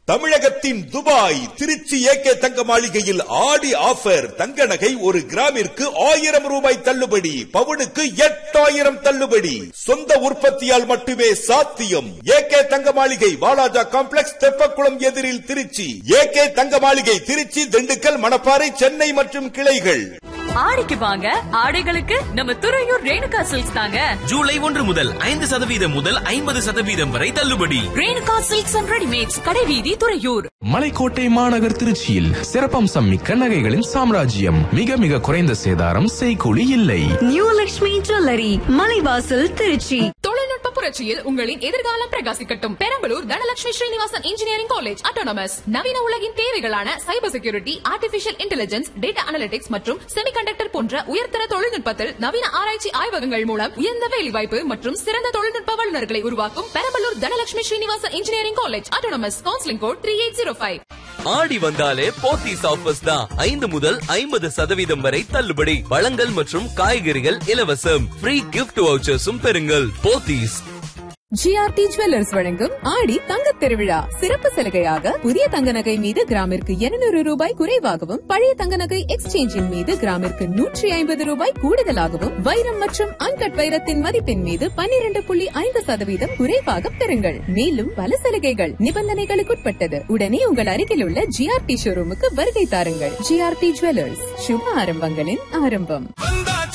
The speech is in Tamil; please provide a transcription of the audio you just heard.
தமிழகத்தின் துபாய் திருச்சி ஏகே தங்க மாளிகையில் ஆடி ஆஃபர் தங்க நகை ஒரு கிராமிற்கு ஆயிரம் ரூபாய் தள்ளுபடி பவுனுக்கு எட்டாயிரம் தள்ளுபடி சொந்த உற்பத்தியால் மட்டுமே சாத்தியம் ஏகே தங்க மாளிகை வாலாஜா காம்ப்ளெக்ஸ் தெப்பக்குளம் எதிரில் திருச்சி ஏகே தங்க மாளிகை திருச்சி திண்டுக்கல் மணப்பாறை சென்னை மற்றும் கிளைகள் ஆடிக்கு வாங்க ஆடைகளுக்கு நம்ம துறையூர் ரேணுகா சில்க்ஸ் தாங்க ஜூலை ஒன்று முதல் ஐந்து சதவீதம் முதல் ஐம்பது சதவீதம் வரை தள்ளுபடி ரேணுகா சில்க்ஸ் அண்ட் ரெடிமேட்ஸ் கடைவீதி துறையூர் மலைக்கோட்டை மாநகர் திருச்சியில் சிறப்பம்சம் மிக்க நகைகளின் சாம்ராஜ்யம் மிக மிக குறைந்த சேதாரம் செய்கூலி இல்லை நியூ லக்ஷ்மி ஜுவல்லரி மலைவாசல் திருச்சி தொழில்நுட்ப புரட்சியில் உங்களின் எதிர்காலம் பிரகாசிக்கட்டும் Perambalur Dhanalakshmi Srinivasan engineering college autonomous நவீன உலகின் தேவைகளான cyber security artificial intelligence data analytics மற்றும் செமிகண்டக்டர் போன்ற உயர்தர தொழில்நுட்பத்தில் நவீன ஆராய்ச்சி ஆய்வகங்கள் மூலம் உயர்ந்த வேலைவாய்ப்பு மற்றும் சிறந்த தொழில்நுட்ப வல்லுநர்களை உருவாக்கும் Perambalur Dhanalakshmi Srinivasan engineering college autonomous counselling code three eight zero five ஆடி வந்தாலே போத்தீஸ் ஆஃபர்ஸ் தான் ஐந்து முதல் ஐம்பது சதவீதம் வரை தள்ளுபடி பழங்கள் மற்றும் காய்கறிகள் இலவசம் ஃப்ரீ கிஃப்ட் வவுச்சர்ஸும் பெறுங்கள் போத்தீஸ் ஜிஆர்டி ஜுவல்லர்ஸ் வழங்கும் ஆடி தங்கத் திருவிழா சிறப்பு சலுகையாக புதிய தங்க நகை மீது கிராமிற்கு 200 ரூபாய் குறைவாகவும் பழைய தங்க நகை எக்ஸ்சேஞ்சின் மீது கிராமிற்கு நூற்றி ஐம்பது ரூபாய் கூடுதலாகவும் வைரம் மற்றும் அன்கட் வைரத்தின் மதிப்பின் மீது 12.5% புள்ளி ஐந்து சதவீதம் குறைவாக பெறுங்கள் மேலும் பல சலுகைகள் நிபந்தனைகளுக்குட்பட்டது உடனே உங்கள் அருகில் உள்ள ஜிஆர்டி ஷோரூமுக்கு வருகை தாருங்கள் ஜிஆர்டி ஜுவல்லர்ஸ் சுப ஆரம்பங்களின் ஆரம்பம் வந்த